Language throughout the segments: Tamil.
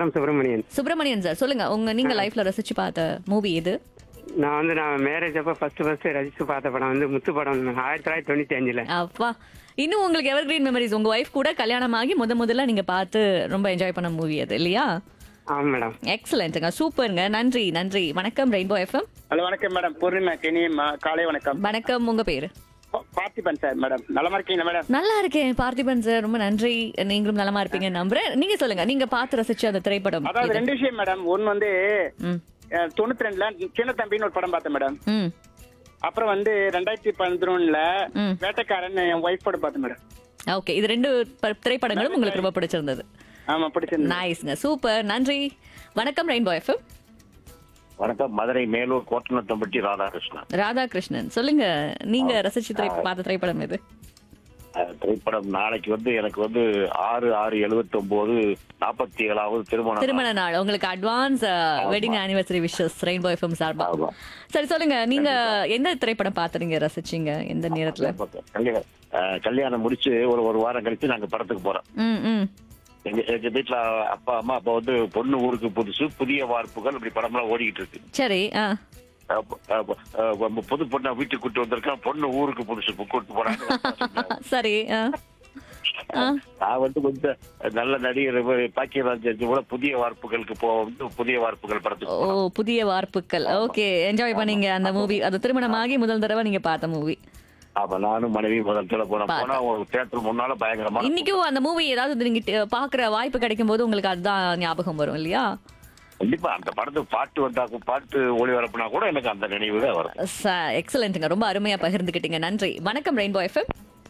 ஃப்ரம் சுப்பிரமணியன் சுப்பிரமணியன் சார் சொல்லுங்க உங்க நீங்க லைஃப்ல ரசிச்சு பார்த்த மூவி எது நான் வந்து நான் மேரேஜ் அப்போ ஃபர்ஸ்ட் ஃபர்ஸ்ட் ரசிச்சு பார்த்த படம் வந்து முத்து படம் ஆயிரத்தி தொள்ளாயிரத்தி தொண்ணூத்தி அஞ்சுல அப்பா இன்னும் உங்களுக்கு எவர் கிரீன் மெமரிஸ் உங்க ஒய்ஃப் கூட கல்யாணம் ஆகி முத முதல்ல நீங்க பார்த்து ரொம்ப என்ஜாய் பண்ண மூவி அது இல்லையா ஆமா மேடம் எக்ஸலண்ட்டுங்க சூப்பருங்க நன்றி நன்றி வணக்கம் ரெயின்போ எஃப்எம் ஹலோ வணக்கம் மேடம் பூர்ணிமா கெனி காலை வணக்கம் வணக்கம் உங்க பேரு பார்த்திபன் சார் மேடம் நலமா இருக்கீங்களா மேடம் நல்லா இருக்கேன் பார்த்திபன் சார் ரொம்ப நன்றி நீங்களும் நலமா இருப்பீங்க நம்புறேன் நீங்க சொல்லுங்க நீங்க பார்த்து ரசிச்ச அந்த திரைப்படம் அதாவது எது? ரெண்டு விஷயம் மேடம் ஒன்னு வந்து ம் அஹ், தொண்ணூத்தி ரெண்டுல சின்ன தம்பின்னு ஒரு படம் பார்த்தேன் மேடம் ம் அப்புறம் வந்து ரெண்டாயிரத்தி பதினொன்னுல ம். வேட்டைக்காரன் என் ஒய்ஃபோட பார்த்தேன் மேடம் ஓகே இது ரெண்டு ப- திரைப்படங்களும் உங்களுக்கு ரொம்ப பிடிச்சிருந்தது ஆமா பிடிச்சிருந்தேன் நைஸ்ங்க சூப்பர் நன்றி வணக்கம் ரெயின்போ எஃப்எம் வணக்கம் மதுரை மேலூர் கோட்டனத்தம்பட்டி ராதாகிருஷ்ணன் ராதாகிருஷ்ணன் சொல்லுங்க நீங்க ரசிச்சு திரை பார்த்த திரைப்படம் எது அஹ், திரைப்படம் நாளைக்கு வந்து எனக்கு வந்து ஆறு ஆறு எழுபத்தி ஒன்பது நாற்பத்தி ஏழாவது திருமணம் திருமண நாள் உங்களுக்கு advance wedding anniversary wishes rainbow FM சார்பா ஆமா. சரி சொல்லுங்க நீங்க எந்த திரைப்படம் பார்த்துறீங்க ரசிச்சீங்க எந்த நேரத்துல கல்யாணம் அஹ், கல்யாணம் முடிச்சு ஒரு ஒரு வாரம் கழிச்சு நாங்க படத்துக்கு போறோம் ம் ம் எங்க எங்க வீட்டுல அப்பா அம்மா அப்ப வந்து பொண்ணு ஊருக்கு புதுசு புதிய வார்ப்புகள் இப்படி படம்லாம் ஓடிக்கிட்டு இருக்கு சரி ஆ அப்ப- அப்ப- அப்ப புது பொண்ணை வீட்டுக்கு கூட்டு வந்திருக்கேன் பொண்ணு ஊருக்கு புதுசு கூட்டு போறாங்க சரி ஆ ஆ. நான் வந்து கொஞ்சம் நல்ல நடிகர் பாக்கியராஜ் கூட புதிய வார்ப்புகளுக்கு போக வந்து புதிய வார்ப்புகள் படத்துக்கு ஓ போனோம். புதிய வார்ப்புகள் ஓகே என்ஜாய் பண்ணீங்க அந்த மூவி அது திருமணமாகி முதல் தடவை நீங்க பார்த்த மூவி ஆமா நானும் மனைவி முதல் தடவை போனோம் பார்த்தேன். போனா ஒரு தேட்டர் முன்னால பயங்கரமா இன்னைக்கும் அந்த மூவி ஏதாவது நீங்க ட- பாக்குற வாய்ப்பு கிடைக்கும் போது உங்களுக்கு அதுதான் ஞாபகம் வரும் இல்லையா கண்டிப்பா அந்த படத்துக்கு பாட்டு வந்தா பாட்டு ஒளிபரப்புனா கூட எனக்கு அந்த நினைவு தான் வரும் எக்ஸலண்ட்டுங்க ரொம்ப அருமையா பகிர்ந்துக்கிட்டீங்க நன்றி வணக்கம் ரெயின்போ எஃப்எம்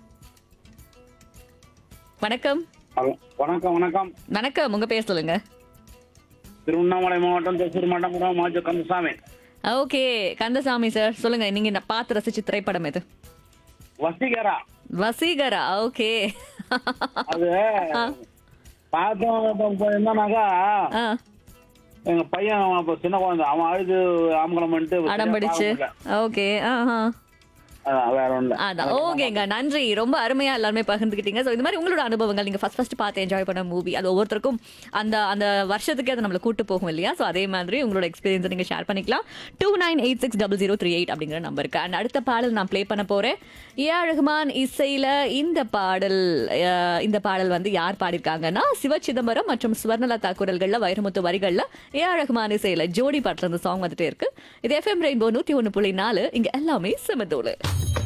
வணக்கம் வணக்கம் வணக்கம் வணக்கம் உங்க பேர் சொல்லுங்க திருவண்ணாமலை மாவட்டம் திருச்சூர் மாவட்டம் மாஜோ கந்தசாமி ஓகே கந்தசாமி சார் சொல்லுங்க நீங்க இந்த பார்த்து ரசிச்ச திரைப்படம் எது வசீகரா வசீகரா ஓகே அது பார்த்தோம் இப்ப என்னன்னாக்கா ஆ எங்க பையன் அவன் அப்ப சின்ன குழந்தை அவன் அழுது ஆம்பளம் பண்ணிட்டு அடம் பிடிச்சு ஓகே ஆஹா அதான், வேற ஒண்ணு அதான் ஓகேங்க நன்றி ரொம்ப அருமையா எல்லாருமே பகிர்ந்துக்கிட்டீங்க ஸோ இந்த மாதிரி உங்களோட அனுபவங்கள் நீங்க ஃபர்ஸ்ட் ஃபர்ஸ்ட் பார்த்து என்ஜாய் பண்ண மூவி அது ஒவ்வொருத்தருக்கும் அந்த அந்த வருஷத்துக்கே அது நம்மளை கூட்டு போகும் இல்லையா ஸோ அதே மாதிரி உங்களோட எக்ஸ்பீரியன்ஸை நீங்க ஷேர் பண்ணிக்கலாம் two nine eight six double zero three eight அப்படிங்கிற நம்பருக்கு அண்ட் அடுத்த பாடல் நான் ப்ளே பண்ண போறேன் ஏ ரஹ்மான் இசையில இந்த பாடல் அஹ், இந்த பாடல் வந்து யார் பாடியிருக்காங்கன்னா சிவ சிதம்பரம் மற்றும் சுவர்ணலதா குரல்கள்ல வைரமுத்து வரிகள்ல ஏ ரஹ்மான் இசையில ஜோடி பாட்டுல இந்த சாங் வந்துட்டே இருக்கு இது எஃப்எம் ரெயின்போ நூத்தி ஒன்று புள்ளி நாலு இங்க எல்லாமே செமதோடு